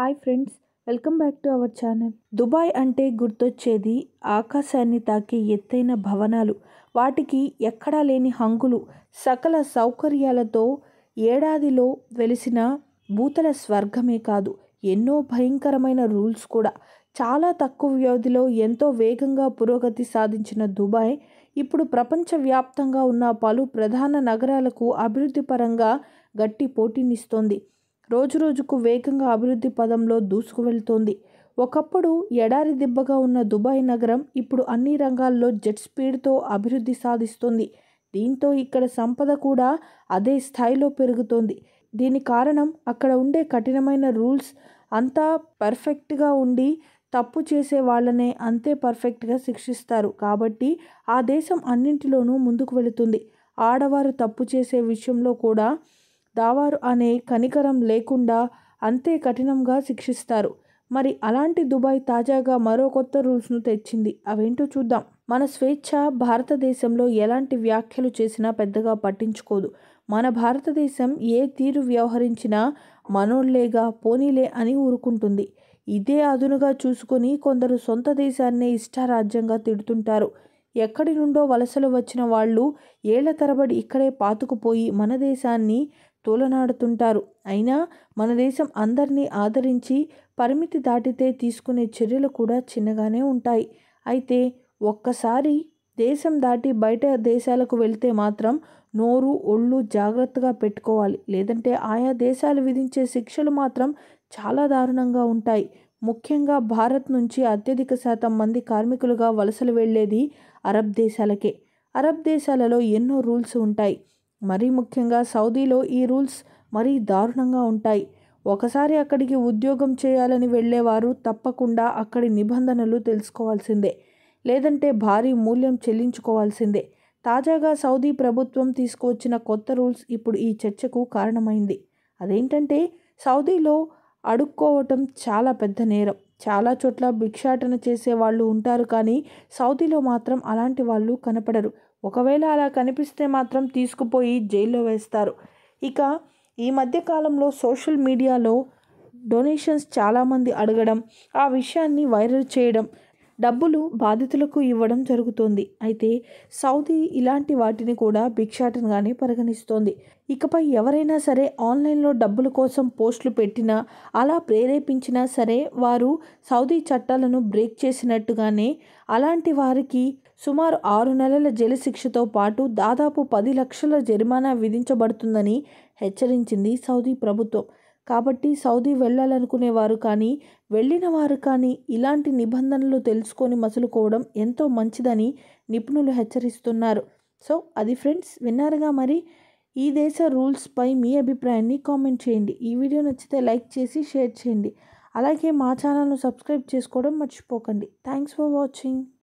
hi friends welcome back to our channel Dubai అంటే గుర్తొచ్చేది ఆకాశాన్ని తాకే ఎత్తైన భవనాలు వాటికి ఎక్కడా లేని హంగులు సకల సౌకర్యాలతో ఏడాదిలో వెలిసిన భూతల స్వర్గమే కాదు ఎన్నో భయంకరమైన రూల్స్ కూడా చాలా తక్కువ వ్యవధిలో ఎంతో వేగంగా పురోగతి సాధించిన దుబాయ్ ఇప్పుడు ప్రపంచవ్యాప్తంగా ఉన్న పలు ప్రధాన నగరాలకు అభివృద్ధి పరంగా గట్టి పోటీనిస్తోంది రోజురోజుకు వేగంగా అభివృద్ధి పదంలో దూసుకు వెళ్తోంది ఒకప్పుడు ఎడారి దిబ్బగా ఉన్న దుబాయ్ నగరం ఇప్పుడు అన్ని రంగాల్లో జెట్ స్పీడ్తో అభివృద్ధి సాధిస్తోంది దీంతో ఇక్కడ సంపద కూడా అదే స్థాయిలో పెరుగుతోంది దీని కారణం అక్కడ ఉండే కఠినమైన రూల్స్ అంతా పర్ఫెక్ట్గా ఉండి తప్పు చేసే వాళ్ళనే అంతే పర్ఫెక్ట్గా శిక్షిస్తారు కాబట్టి ఆ దేశం అన్నింటిలోనూ ముందుకు వెళుతుంది ఆడవారు తప్పు చేసే విషయంలో కూడా దావారు అనే కనికరం లేకుండా అంతే కఠినంగా శిక్షిస్తారు మరి అలాంటి దుబాయ్ తాజాగా మరో కొత్త రూల్స్ను తెచ్చింది అవేంటో చూద్దాం మన స్వేచ్ఛ భారతదేశంలో ఎలాంటి వ్యాఖ్యలు చేసినా పెద్దగా పట్టించుకోదు మన భారతదేశం ఏ తీరు వ్యవహరించినా మనోళ్లేగా పోనీలే అని ఊరుకుంటుంది ఇదే అదునుగా చూసుకొని కొందరు సొంత దేశాన్నే ఇష్టారాజ్యంగా తిడుతుంటారు ఎక్కడి నుండో వలసలు వచ్చిన వాళ్ళు ఏళ్ల తరబడి ఇక్కడే పాతుకుపోయి మన దేశాన్ని తూలనాడుతుంటారు అయినా మన దేశం అందరినీ ఆదరించి పరిమితి దాటితే తీసుకునే చర్యలు కూడా చిన్నగానే ఉంటాయి అయితే ఒక్కసారి దేశం దాటి బయట దేశాలకు వెళ్తే మాత్రం నోరు ఒళ్ళు జాగ్రత్తగా పెట్టుకోవాలి లేదంటే ఆయా దేశాలు విధించే శిక్షలు మాత్రం చాలా దారుణంగా ఉంటాయి ముఖ్యంగా భారత్ నుంచి అత్యధిక శాతం మంది కార్మికులుగా వలసలు వెళ్ళేది అరబ్ దేశాలకే అరబ్ దేశాలలో ఎన్నో రూల్స్ ఉంటాయి మరీ ముఖ్యంగా సౌదీలో ఈ రూల్స్ మరీ దారుణంగా ఉంటాయి ఒకసారి అక్కడికి ఉద్యోగం చేయాలని వెళ్ళేవారు తప్పకుండా అక్కడి నిబంధనలు తెలుసుకోవాల్సిందే లేదంటే భారీ మూల్యం చెల్లించుకోవాల్సిందే తాజాగా సౌదీ ప్రభుత్వం తీసుకువచ్చిన కొత్త రూల్స్ ఇప్పుడు ఈ చర్చకు కారణమైంది అదేంటంటే సౌదీలో అడుక్కోవటం చాలా పెద్ద నేరం చాలా చోట్ల భిక్షాటన చేసే వాళ్ళు ఉంటారు కానీ సౌదీలో మాత్రం అలాంటి వాళ్ళు కనపడరు ఒకవేళ అలా కనిపిస్తే మాత్రం తీసుకుపోయి జైల్లో వేస్తారు ఇక ఈ మధ్య కాలంలో సోషల్ మీడియాలో డొనేషన్స్ చాలామంది అడగడం ఆ విషయాన్ని వైరల్ చేయడం డబ్బులు బాధితులకు ఇవ్వడం జరుగుతోంది అయితే సౌదీ ఇలాంటి వాటిని కూడా భిక్షాటనగానే పరిగణిస్తోంది ఇకపై ఎవరైనా సరే ఆన్లైన్లో డబ్బుల కోసం పోస్టులు పెట్టినా అలా ప్రేరేపించినా సరే వారు సౌదీ చట్టాలను బ్రేక్ చేసినట్టుగానే అలాంటి వారికి సుమారు ఆరు నెలల జైలు శిక్షతో పాటు దాదాపు పది లక్షల జరిమానా విధించబడుతుందని హెచ్చరించింది సౌదీ ప్రభుత్వం కాబట్టి సౌదీ వెళ్ళాలనుకునే వారు కానీ వెళ్ళిన వారు కానీ ఇలాంటి నిబంధనలు తెలుసుకొని మసులుకోవడం ఎంతో మంచిదని నిపుణులు హెచ్చరిస్తున్నారు సో అది ఫ్రెండ్స్ విన్నారుగా మరి ఈ దేశ రూల్స్పై మీ అభిప్రాయాన్ని కామెంట్ చేయండి ఈ వీడియో నచ్చితే లైక్ చేసి షేర్ చేయండి అలాగే మా ఛానల్ను సబ్స్క్రైబ్ చేసుకోవడం మర్చిపోకండి థ్యాంక్స్ ఫర్ వాచింగ్